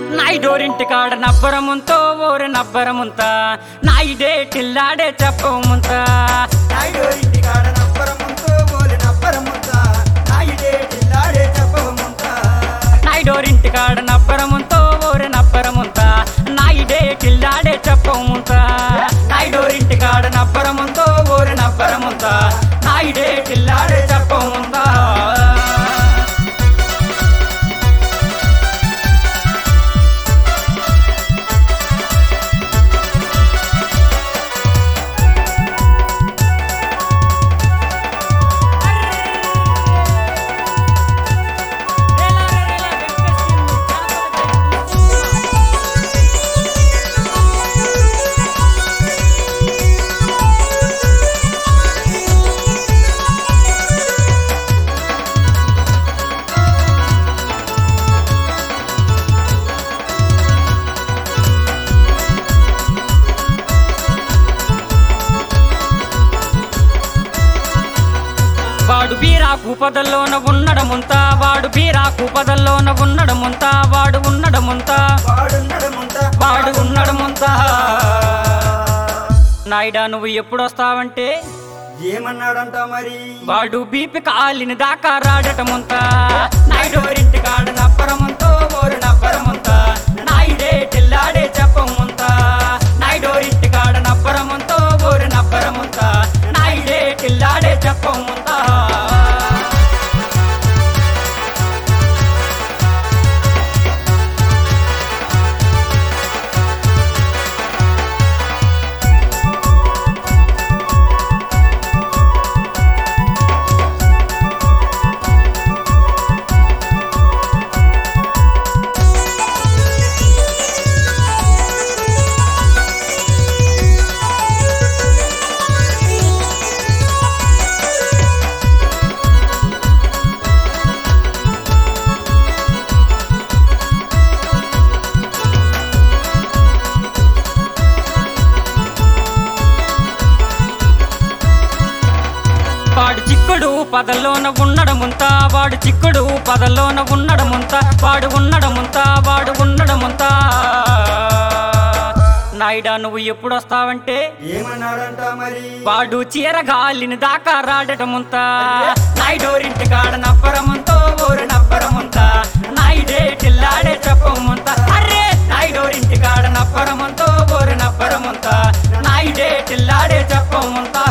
నాయుడోరింటి కాడ నబ్బరముంతో ఓరి నబ్బరముంత నాయుడే టిల్లాడే చెప్పముంత నాయుడు ఇంటి కాడ నప్పరముంతో బోలి నప్పరముంత నాయుడే జిల్లాడే చెప్పవముంత నాయుడోరింటి కాడ నబ్బరముంతో ఓరి నబ్బరముంత నాయుడే టిల్లాడే చెప్పముంత నాయుడోరింటి కాడ నబ్బరముంతో ఓరి నబ్బరముంత నాయుడే టిల్లాడే చెప్పముంత వాడు బీరాకు పదల్లోన ఉన్నడముంతా వాడు బీరాకు పదల్లోన ఉన్నడముంతా వాడు ఉన్నడముంతా వాడున్నడముంత వాడు ఉన్నడముంతా నాయుడా నువ్వు ఎప్పుడు వస్తావంటే ఏమన్నాడంట మరి వాడు బీపి కాలిని దాకా రాడటముంతా నాయుడోరింటి కాడ నప్పరముంతో ఓరు నప్పరముంతా నాయుడే టిల్లాడే చెప్పముంతా నాయుడోరింటి కాడ నప్పరముంతో ఓరు నప్పరముంతా నాయుడే టిల్లాడే చెప్పముంతా వాడు చిక్కుడు పదల్లోన ఉన్నడముంతా వాడు చిక్కుడు పదల్లోన ఉన్నడముంతా వాడు ఉన్నడముంతా వాడు ఉన్నడముంతా నాయుడా నువ్వు ఎప్పుడు వస్తావంటే ఏమన్నాడంట మరి వాడు చీర గాలిని దాకా రాడటముంతా నాయుడోరింటి కాడ నప్పరముంతో ఊరు నప్పరముంతా నాయుడే టిల్లాడే చెప్పముంతా అరే నాయుడోరింటి కాడ నప్పరముంతో ఊరు నప్పరముంతా నాయుడే టిల్లాడే చెప్పముంతా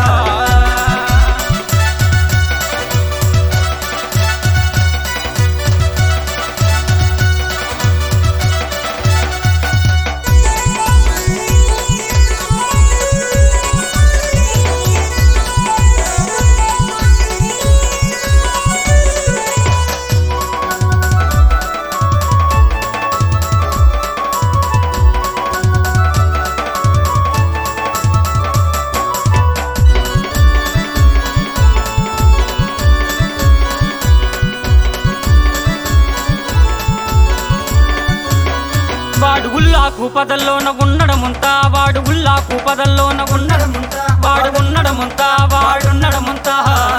వాడు ఉల్లాకు పదల్లోన ఉన్నడముంతా వాడు ఉల్లాకు పదల్లోన ఉన్నడముంతా వాడు ఉన్నడముంతా వాడున్నడముంతా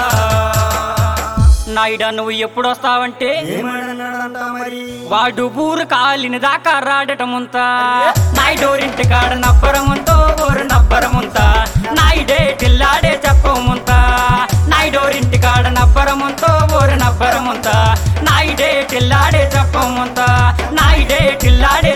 నాయుడా నువ్వు ఎప్పుడు వస్తావంటే ఏమన్నాడంట మరి వాడు ఊరు కాలిని దాకా రాడటముంతా నాయుడోరింటి కాడ నబ్బరముంతో ఊరు నబ్బరముంతా నాయుడే టిల్లాడే చెప్పముంతా నాయుడోరింటి కాడ నబ్బరముంతో ఊరు నబ్బరముంతా నాయుడే టిల్లాడే చెప్పముంతా నాయుడే టిల్లాడే